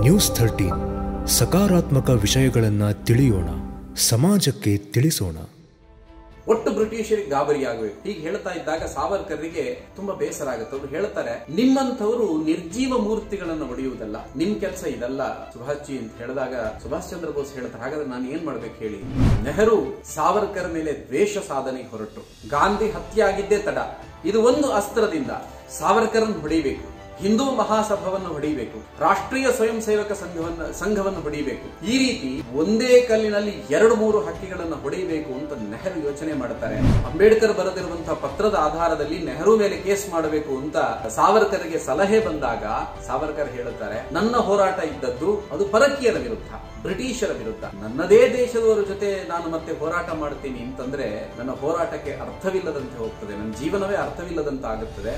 News thirteen ಸಕಾರಾತ್ಮಕ ವಿಷಯಗಳನ್ನು ತಿಳಿಯೋಣ ಸಮಾಜಕ್ಕೆ ತಿಳಿಸೋಣ ಒಟ್ಟು ಬ್ರಿಟಿಷರಿಗೆ ಗಾಬರಿಯಾಗಬೇಕು ಹೀಗೆ ಹೇಳ್ತಾ ಇದ್ದಾಗ ಸಾವರ್ಕರ್ರಿಗೆ ತುಂಬಾ ಬೇಸರ ಆಗುತ್ತೆ ಅವರು ಹೇಳ್ತಾರೆ ನಿಮ್ಮಂಥವರು ನಿರ್ಜೀವ ಮೂರ್ತಿಗಳನ್ನು ಹೊಡೆಯುವುದಲ್ಲ ನಿಮ್ ಕೆಲಸ ಇದಲ್ಲ ಸುಭಾಷ್ ಅಂತ ಹೇಳಿದಾಗ ಸುಭಾಷ್ ಚಂದ್ರ ಬೋಸ್ ಹೇಳ್ತಾರೆ ಹಾಗಾದ್ರೆ ನಾನು ಏನ್ ಮಾಡ್ಬೇಕು ಹೇಳಿ ನೆಹರು ಸಾವರ್ಕರ್ ಮೇಲೆ ದ್ವೇಷ ಸಾಧನೆಗೆ ಹೊರಟು ಗಾಂಧಿ ಹತ್ಯೆ ಆಗಿದ್ದೇ ತಡ ಇದು ಒಂದು ಅಸ್ತ್ರದಿಂದ ಸಾವರ್ಕರನ್ನು ಹೊಡೆಯಬೇಕು ಹಿಂದೂ ಮಹಾಸಭಾವನ್ನು ಹೊಡೆಯಬೇಕು ರಾಷ್ಟ್ರೀಯ ಸ್ವಯಂ ಸೇವಕ ಸಂಘವನ್ನು ಸಂಘವನ್ನು ಹೊಡೆಯಬೇಕು ಈ ರೀತಿ ಒಂದೇ ಕಲ್ಲಿನಲ್ಲಿ ಎರಡು ಮೂರು ಹಕ್ಕಿಗಳನ್ನು ಹೊಡೆಯಬೇಕು ಅಂತ ನೆಹರು ಯೋಚನೆ ಮಾಡ್ತಾರೆ ಅಂಬೇಡ್ಕರ್ ಬರೆದಿರುವಂತಹ ಪತ್ರದ ಆಧಾರದಲ್ಲಿ ನೆಹರು ಮೇಲೆ ಕೇಸ್ ಮಾಡಬೇಕು ಅಂತ ಸಾವರ್ಕರ್ಗೆ ಸಲಹೆ ಬಂದಾಗ ಸಾವರ್ಕರ್ ಹೇಳುತ್ತಾರೆ ನನ್ನ ಹೋರಾಟ ಇದ್ದದ್ದು ಅದು ಪರಕೀಯರ ವಿರುದ್ಧ ಬ್ರಿಟಿಷರ ವಿರುದ್ಧ ನನ್ನದೇ ದೇಶದವರ ಜೊತೆ ನಾನು ಮತ್ತೆ ಹೋರಾಟ ಮಾಡ್ತೀನಿ ಅಂತಂದ್ರೆ ನನ್ನ ಹೋರಾಟಕ್ಕೆ ಅರ್ಥವಿಲ್ಲದಂತೆ ಹೋಗ್ತದೆ ನನ್ನ ಜೀವನವೇ ಅರ್ಥವಿಲ್ಲದಂತ ಆಗುತ್ತದೆ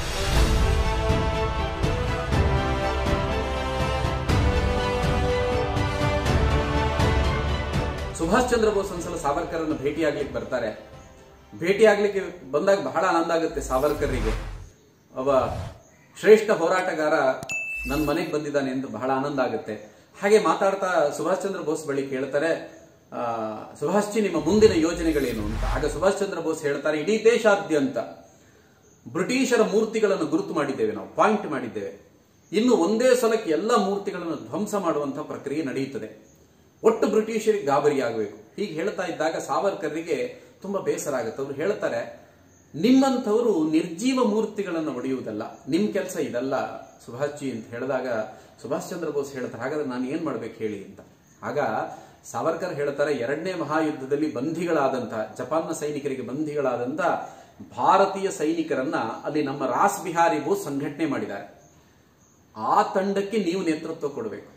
ಸುಭಾಷ್ ಚಂದ್ರ ಬೋಸ್ ಒಂದ್ಸಲ ಸಾವರ್ಕರನ್ನು ಭೇಟಿಯಾಗ್ಲಿಕ್ಕೆ ಬರ್ತಾರೆ ಭೇಟಿಯಾಗ್ಲಿಕ್ಕೆ ಬಂದಾಗ ಬಹಳ ಆನಂದ ಆಗುತ್ತೆ ಸಾವರ್ಕರ್ರಿಗೆ ಒಬ್ಬ ಶ್ರೇಷ್ಠ ಹೋರಾಟಗಾರ ನನ್ನ ಮನೆಗೆ ಬಂದಿದ್ದಾನೆ ಅಂತ ಬಹಳ ಆನಂದ ಆಗುತ್ತೆ ಹಾಗೆ ಮಾತಾಡ್ತಾ ಸುಭಾಷ್ ಚಂದ್ರ ಬೋಸ್ ಬಳಿ ಕೇಳ್ತಾರೆ ಆ, ಸುಭಾಷ್ ಜಿ ನಿಮ್ಮ ಮುಂದಿನ ಯೋಜನೆಗಳೇನು ಅಂತ ಆಗ ಸುಭಾಷ್ ಚಂದ್ರ ಬೋಸ್ ಹೇಳ್ತಾರೆ ಇಡೀ ದೇಶಾದ್ಯಂತ ಬ್ರಿಟಿಷರ ಮೂರ್ತಿಗಳನ್ನು ಗುರುತು ಮಾಡಿದ್ದೇವೆ ನಾವು ಪಾಯಿಂಟ್ ಮಾಡಿದ್ದೇವೆ ಇನ್ನು ಒಂದೇ ಸಲಕ್ಕೆ ಎಲ್ಲ ಮೂರ್ತಿಗಳನ್ನು ಧ್ವಂಸ ಮಾಡುವಂತಹ ಪ್ರಕ್ರಿಯೆ ನಡೆಯುತ್ತದೆ ಒಟ್ಟು ಬ್ರಿಟಿಷರಿಗೆ ಗಾಬರಿಯಾಗಬೇಕು ಹೀಗೆ ಹೇಳ್ತಾ ಇದ್ದಾಗ ಸಾವರ್ಕರ್ರಿಗೆ ತುಂಬಾ ಬೇಸರ ಆಗುತ್ತೆ ಅವರು ಹೇಳ್ತಾರೆ ನಿಮ್ಮಂಥವರು ನಿರ್ಜೀವ ಮೂರ್ತಿಗಳನ್ನು ಹೊಡೆಯುವುದಲ್ಲ ನಿಮ್ ಕೆಲಸ ಇದಲ್ಲ ಸುಭಾಷ್ ಜಿ ಅಂತ ಹೇಳಿದಾಗ ಸುಭಾಷ್ ಚಂದ್ರ ಬೋಸ್ ಹೇಳ್ತಾರೆ ಹಾಗಾದ್ರೆ ನಾನು ಏನ್ ಮಾಡ್ಬೇಕು ಹೇಳಿ ಅಂತ ಆಗ ಸಾವರ್ಕರ್ ಹೇಳ್ತಾರೆ ಎರಡನೇ ಮಹಾಯುದ್ಧದಲ್ಲಿ ಬಂಧಿಗಳಾದಂತಹ ಜಪಾನ್ನ ಸೈನಿಕರಿಗೆ ಬಂಧಿಗಳಾದಂತ ಭಾರತೀಯ ಸೈನಿಕರನ್ನ ಅಲ್ಲಿ ನಮ್ಮ ರಾಸ್ ಬಿಹಾರಿ ಬೋಸ್ ಸಂಘಟನೆ ಮಾಡಿದ್ದಾರೆ ಆ ತಂಡಕ್ಕೆ ನೀವು ನೇತೃತ್ವ ಕೊಡಬೇಕು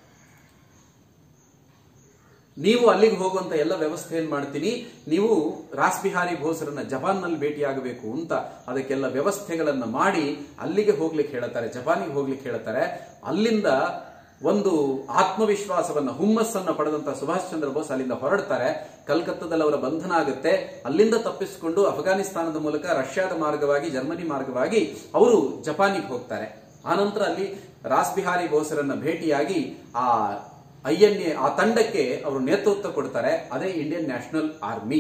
ನೀವು ಅಲ್ಲಿಗೆ ಹೋಗುವಂತ ಎಲ್ಲ ವ್ಯವಸ್ಥೆಯನ್ನು ಮಾಡ್ತೀನಿ ನೀವು ರಾಸ್ ಬಿಹಾರಿ ಬೋಸರನ್ನ ಜಪಾನ್ನಲ್ಲಿ ಭೇಟಿಯಾಗಬೇಕು ಅಂತ ಅದಕ್ಕೆಲ್ಲ ವ್ಯವಸ್ಥೆಗಳನ್ನ ಮಾಡಿ ಅಲ್ಲಿಗೆ ಹೋಗ್ಲಿಕ್ಕೆ ಹೇಳ್ತಾರೆ ಜಪಾನಿಗೆ ಹೋಗ್ಲಿಕ್ಕೆ ಹೇಳ್ತಾರೆ ಅಲ್ಲಿಂದ ಒಂದು ಆತ್ಮವಿಶ್ವಾಸವನ್ನ ಹುಮ್ಮಸ್ಸನ್ನ ಪಡೆದಂತ ಸುಭಾಷ್ ಚಂದ್ರ ಬೋಸ್ ಅಲ್ಲಿಂದ ಹೊರಡ್ತಾರೆ ಕಲ್ಕತ್ತಾದಲ್ಲಿ ಅವರ ಬಂಧನ ಆಗುತ್ತೆ ಅಲ್ಲಿಂದ ತಪ್ಪಿಸಿಕೊಂಡು ಅಫ್ಘಾನಿಸ್ತಾನದ ಮೂಲಕ ರಷ್ಯಾದ ಮಾರ್ಗವಾಗಿ ಜರ್ಮನಿ ಮಾರ್ಗವಾಗಿ ಅವರು ಜಪಾನಿಗೆ ಹೋಗ್ತಾರೆ ಆನಂತರ ಅಲ್ಲಿ ರಾಸ್ ಬಿಹಾರಿ ಬೋಸರನ್ನ ಭೇಟಿಯಾಗಿ ಆ ಐ ಎನ್ ಎ ಆ ತಂಡಕ್ಕೆ ಅವರು ನೇತೃತ್ವ ಕೊಡ್ತಾರೆ ಅದೇ ಇಂಡಿಯನ್ ನ್ಯಾಷನಲ್ ಆರ್ಮಿ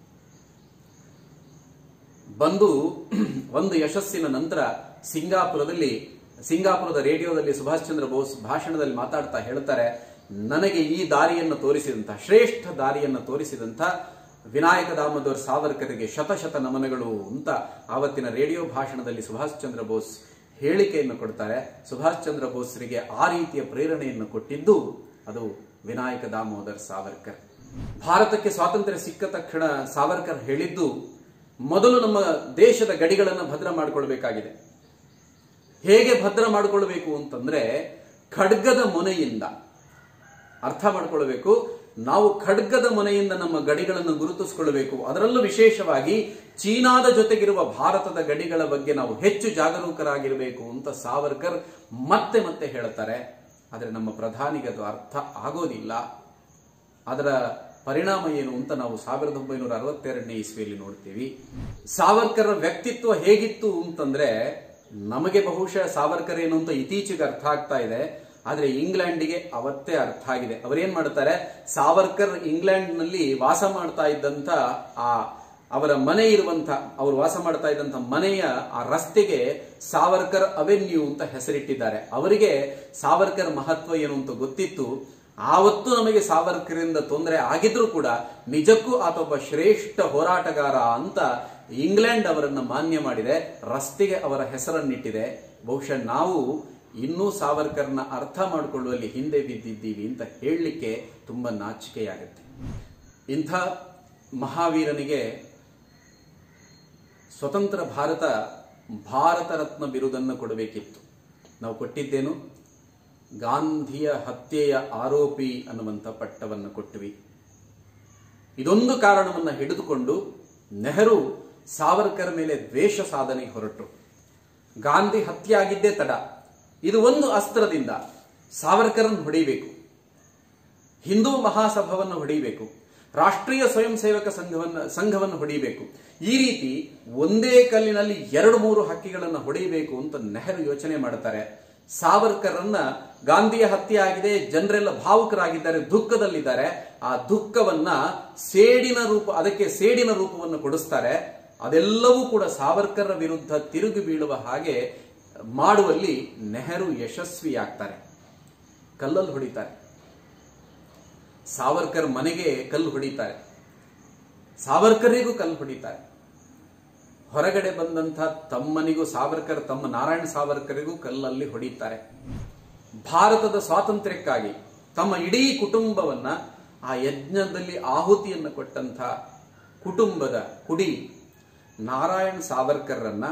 ಬಂದು ಒಂದು ಯಶಸ್ಸಿನ ನಂತರ ಸಿಂಗಾಪುರದಲ್ಲಿ ಸಿಂಗಾಪುರದ ರೇಡಿಯೋದಲ್ಲಿ ಸುಭಾಷ್ ಚಂದ್ರ ಬೋಸ್ ಭಾಷಣದಲ್ಲಿ ಮಾತಾಡ್ತಾ ಹೇಳ್ತಾರೆ ನನಗೆ ಈ ದಾರಿಯನ್ನು ತೋರಿಸಿದಂತ ಶ್ರೇಷ್ಠ ದಾರಿಯನ್ನು ತೋರಿಸಿದಂತ ವಿನಾಯಕ ದಾಮೋದರ್ ಸಾವರ್ಕರ್ಗೆ ಶತಶತ ನಮನಗಳು ಅಂತ ಆವತ್ತಿನ ರೇಡಿಯೋ ಭಾಷಣದಲ್ಲಿ ಸುಭಾಷ್ ಚಂದ್ರ ಬೋಸ್ ಹೇಳಿಕೆಯನ್ನು ಕೊಡ್ತಾರೆ ಸುಭಾಷ್ ಚಂದ್ರ ಬೋಸ್ರಿಗೆ ಆ ರೀತಿಯ ಪ್ರೇರಣೆಯನ್ನು ಕೊಟ್ಟಿದ್ದು ಅದು ವಿನಾಯಕ ದಾಮೋದರ್ ಸಾವರ್ಕರ್ ಭಾರತಕ್ಕೆ ಸ್ವಾತಂತ್ರ್ಯ ಸಿಕ್ಕ ತಕ್ಷಣ ಸಾವರ್ಕರ್ ಹೇಳಿದ್ದು ಮೊದಲು ನಮ್ಮ ದೇಶದ ಗಡಿಗಳನ್ನು ಭದ್ರ ಮಾಡಿಕೊಳ್ಬೇಕಾಗಿದೆ ಹೇಗೆ ಭದ್ರ ಮಾಡಿಕೊಳ್ಬೇಕು ಅಂತಂದ್ರೆ ಖಡ್ಗದ ಮೊನೆಯಿಂದ ಅರ್ಥ ಮಾಡ್ಕೊಳ್ಬೇಕು ನಾವು ಖಡ್ಗದ ಮೊನೆಯಿಂದ ನಮ್ಮ ಗಡಿಗಳನ್ನು ಗುರುತಿಸಿಕೊಳ್ಳಬೇಕು ಅದರಲ್ಲೂ ವಿಶೇಷವಾಗಿ ಚೀನಾದ ಜೊತೆಗಿರುವ ಭಾರತದ ಗಡಿಗಳ ಬಗ್ಗೆ ನಾವು ಹೆಚ್ಚು ಜಾಗರೂಕರಾಗಿರಬೇಕು ಅಂತ ಸಾವರ್ಕರ್ ಮತ್ತೆ ಮತ್ತೆ ಹೇಳ್ತಾರೆ ಆದರೆ ನಮ್ಮ ಪ್ರಧಾನಿಗೆ ಅದು ಅರ್ಥ ಆಗೋದಿಲ್ಲ ಅದರ ಪರಿಣಾಮ ಏನು ಅಂತ ನಾವು ಸಾವಿರದ ಒಂಬೈನೂರ ಅರವತ್ತೆರಡನೇ ಇಸ್ವಿಯಲ್ಲಿ ನೋಡ್ತೀವಿ ಸಾವರ್ಕರ್ ವ್ಯಕ್ತಿತ್ವ ಹೇಗಿತ್ತು ಅಂತಂದ್ರೆ ನಮಗೆ ಬಹುಶಃ ಸಾವರ್ಕರ್ ಏನು ಅಂತ ಇತ್ತೀಚೆಗೆ ಅರ್ಥ ಆಗ್ತಾ ಇದೆ ಆದ್ರೆ ಇಂಗ್ಲೆಂಡಿಗೆ ಅವತ್ತೇ ಅರ್ಥ ಆಗಿದೆ ಅವರೇನ್ ಮಾಡ್ತಾರೆ ಸಾವರ್ಕರ್ ಇಂಗ್ಲೆಂಡ್ ನಲ್ಲಿ ವಾಸ ಮಾಡ್ತಾ ಇದ್ದಂತ ಆ ಅವರ ಮನೆ ಇರುವಂತ ಅವರು ವಾಸ ಮಾಡ್ತಾ ಇದ್ದಂತ ಮನೆಯ ಆ ರಸ್ತೆಗೆ ಸಾವರ್ಕರ್ ಅವೆನ್ಯೂ ಅಂತ ಹೆಸರಿಟ್ಟಿದ್ದಾರೆ ಅವರಿಗೆ ಸಾವರ್ಕರ್ ಮಹತ್ವ ಏನು ಅಂತ ಗೊತ್ತಿತ್ತು ಆವತ್ತು ನಮಗೆ ಸಾವರ್ಕರಿಂದ ತೊಂದರೆ ಆಗಿದ್ರೂ ಕೂಡ ನಿಜಕ್ಕೂ ಆತೊಬ್ಬ ಶ್ರೇಷ್ಠ ಹೋರಾಟಗಾರ ಅಂತ ಇಂಗ್ಲೆಂಡ್ ಅವರನ್ನ ಮಾನ್ಯ ಮಾಡಿದೆ ರಸ್ತೆಗೆ ಅವರ ಹೆಸರನ್ನಿಟ್ಟಿದೆ ಬಹುಶಃ ನಾವು ಇನ್ನೂ ಸಾವರ್ಕರ್ನ ಅರ್ಥ ಮಾಡಿಕೊಳ್ಳುವಲ್ಲಿ ಹಿಂದೆ ಬಿದ್ದಿದ್ದೀವಿ ಅಂತ ಹೇಳಲಿಕ್ಕೆ ತುಂಬಾ ನಾಚಿಕೆಯಾಗುತ್ತೆ ಇಂಥ ಮಹಾವೀರನಿಗೆ ಸ್ವತಂತ್ರ ಭಾರತ ಭಾರತ ರತ್ನ ಬಿರುದನ್ನು ಕೊಡಬೇಕಿತ್ತು ನಾವು ಕೊಟ್ಟಿದ್ದೇನು ಗಾಂಧಿಯ ಹತ್ಯೆಯ ಆರೋಪಿ ಅನ್ನುವಂಥ ಪಟ್ಟವನ್ನು ಕೊಟ್ಟವಿ ಇದೊಂದು ಕಾರಣವನ್ನ ಹಿಡಿದುಕೊಂಡು ನೆಹರು ಸಾವರ್ಕರ್ ಮೇಲೆ ದ್ವೇಷ ಸಾಧನೆಗೆ ಹೊರಟರು ಗಾಂಧಿ ಹತ್ಯೆ ಆಗಿದ್ದೇ ತಡ ಇದು ಒಂದು ಅಸ್ತ್ರದಿಂದ ಸಾವರ್ಕರನ್ನು ಹೊಡೆಯಬೇಕು ಹಿಂದೂ ಮಹಾಸಭಾವನ್ನು ಹೊಡೆಯಬೇಕು ರಾಷ್ಟ್ರೀಯ ಸ್ವಯಂ ಸೇವಕ ಸಂಘವನ್ನು ಸಂಘವನ್ನು ಹೊಡೆಯಬೇಕು ಈ ರೀತಿ ಒಂದೇ ಕಲ್ಲಿನಲ್ಲಿ ಎರಡು ಮೂರು ಹಕ್ಕಿಗಳನ್ನು ಹೊಡೆಯಬೇಕು ಅಂತ ನೆಹರು ಯೋಚನೆ ಮಾಡ್ತಾರೆ ಸಾವರ್ಕರನ್ನ ಗಾಂಧಿಯ ಹತ್ಯೆ ಆಗಿದೆ ಜನರೆಲ್ಲ ಭಾವುಕರಾಗಿದ್ದಾರೆ ದುಃಖದಲ್ಲಿದ್ದಾರೆ ಆ ದುಃಖವನ್ನ ಸೇಡಿನ ರೂಪ ಅದಕ್ಕೆ ಸೇಡಿನ ರೂಪವನ್ನು ಕೊಡಿಸ್ತಾರೆ ಅದೆಲ್ಲವೂ ಕೂಡ ಸಾವರ್ಕರ ವಿರುದ್ಧ ತಿರುಗಿ ಬೀಳುವ ಹಾಗೆ ಮಾಡುವಲ್ಲಿ ನೆಹರು ಯಶಸ್ವಿಯಾಗ್ತಾರೆ ಕಲ್ಲಲ್ಲಿ ಹೊಡಿತಾರೆ ಸಾವರ್ಕರ್ ಮನೆಗೆ ಕಲ್ಲು ಹೊಡಿತಾರೆ ಸಾವರ್ಕರಿಗೂ ಕಲ್ಲು ಹೊಡಿತಾರೆ ಹೊರಗಡೆ ಬಂದಂಥ ತಮ್ಮನಿಗೂ ಸಾವರ್ಕರ್ ತಮ್ಮ ನಾರಾಯಣ ಸಾವರ್ಕರಿಗೂ ಕಲ್ಲಲ್ಲಿ ಹೊಡಿತಾರೆ ಭಾರತದ ಸ್ವಾತಂತ್ರ್ಯಕ್ಕಾಗಿ ತಮ್ಮ ಇಡೀ ಕುಟುಂಬವನ್ನ ಆ ಯಜ್ಞದಲ್ಲಿ ಆಹುತಿಯನ್ನು ಕೊಟ್ಟಂಥ ಕುಟುಂಬದ ಕುಡಿ ನಾರಾಯಣ್ ಸಾವರ್ಕರ್ರನ್ನ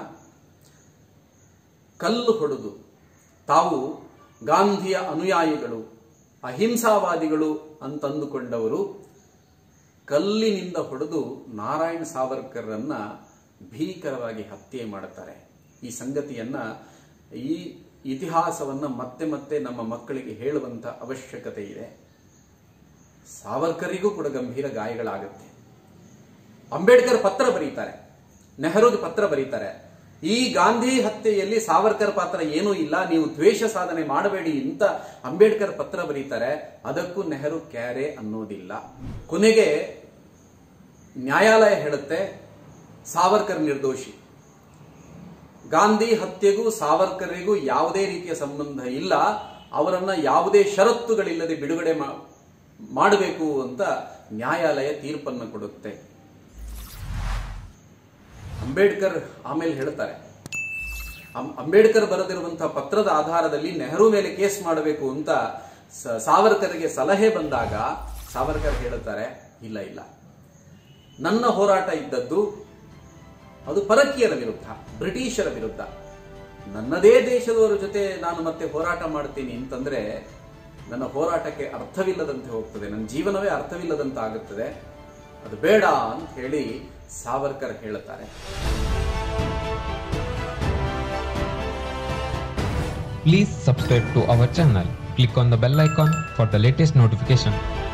ಕಲ್ಲು ಹೊಡೆದು ತಾವು ಗಾಂಧಿಯ ಅನುಯಾಯಿಗಳು ಅಹಿಂಸಾವಾದಿಗಳು ಅಂತಂದುಕೊಂಡವರು ಕಲ್ಲಿನಿಂದ ಹೊಡೆದು ನಾರಾಯಣ್ ಸಾವರ್ಕರ್ರನ್ನ ಭೀಕರವಾಗಿ ಹತ್ಯೆ ಮಾಡುತ್ತಾರೆ ಈ ಸಂಗತಿಯನ್ನ ಈ ಇತಿಹಾಸವನ್ನ ಮತ್ತೆ ಮತ್ತೆ ನಮ್ಮ ಮಕ್ಕಳಿಗೆ ಹೇಳುವಂತ ಅವಶ್ಯಕತೆ ಇದೆ ಸಾವರ್ಕರಿಗೂ ಕೂಡ ಗಂಭೀರ ಗಾಯಗಳಾಗುತ್ತೆ ಅಂಬೇಡ್ಕರ್ ಪತ್ರ ಬರೀತಾರೆ ನೆಹರೂಗೆ ಪತ್ರ ಬರೀತಾರೆ ಈ ಗಾಂಧಿ ಹತ್ಯೆಯಲ್ಲಿ ಸಾವರ್ಕರ್ ಪಾತ್ರ ಏನೂ ಇಲ್ಲ ನೀವು ದ್ವೇಷ ಸಾಧನೆ ಮಾಡಬೇಡಿ ಅಂತ ಅಂಬೇಡ್ಕರ್ ಪತ್ರ ಬರೀತಾರೆ ಅದಕ್ಕೂ ನೆಹರು ಕ್ಯಾರೆ ಅನ್ನೋದಿಲ್ಲ ಕೊನೆಗೆ ನ್ಯಾಯಾಲಯ ಹೇಳುತ್ತೆ ಸಾವರ್ಕರ್ ನಿರ್ದೋಷಿ ಗಾಂಧಿ ಹತ್ಯೆಗೂ ಸಾವರ್ಕರಿಗೂ ಯಾವುದೇ ರೀತಿಯ ಸಂಬಂಧ ಇಲ್ಲ ಅವರನ್ನ ಯಾವುದೇ ಷರತ್ತುಗಳಿಲ್ಲದೆ ಬಿಡುಗಡೆ ಮಾ- ಮಾಡಬೇಕು ಅಂತ ನ್ಯಾಯಾಲಯ ತೀರ್ಪನ್ನು ಕೊಡುತ್ತೆ ಅಂಬೇಡ್ಕರ್ ಆಮೇಲೆ ಹೇಳ್ತಾರೆ ಅಂ- ಅಂಬೇಡ್ಕರ್ ಬರೆದಿರುವಂತಹ ಪತ್ರದ ಆಧಾರದಲ್ಲಿ ನೆಹರು ಮೇಲೆ ಕೇಸ್ ಮಾಡಬೇಕು ಅಂತ ಸ- ಸಾವರ್ಕರ್ಗೆ ಸಲಹೆ ಬಂದಾಗ ಸಾವರ್ಕರ್ ಹೇಳುತ್ತಾರೆ ಇಲ್ಲ ಇಲ್ಲ ನನ್ನ ಹೋರಾಟ ಇದ್ದದ್ದು ಅದು ಪರಕೀಯರ ವಿರುದ್ಧ ಬ್ರಿಟಿಷರ ವಿರುದ್ಧ ನನ್ನದೇ ದೇಶದವರ ಜೊತೆ ನಾನು ಮತ್ತೆ ಹೋರಾಟ ಮಾಡ್ತೀನಿ ಅಂತಂದ್ರೆ ನನ್ನ ಹೋರಾಟಕ್ಕೆ ಅರ್ಥವಿಲ್ಲದಂತೆ ಹೋಗ್ತದೆ ನನ್ನ ಜೀವನವೇ ಅರ್ಥವಿಲ್ಲದಂತ ಆಗುತ್ತದೆ ಅದು ಬೇಡ ಅಂತ ಹೇಳಿ ಸಾವರ್ಕರ್ ಹೇಳುತ್ತಾರೆ Please subscribe to our channel. Click on the bell icon for the latest notification.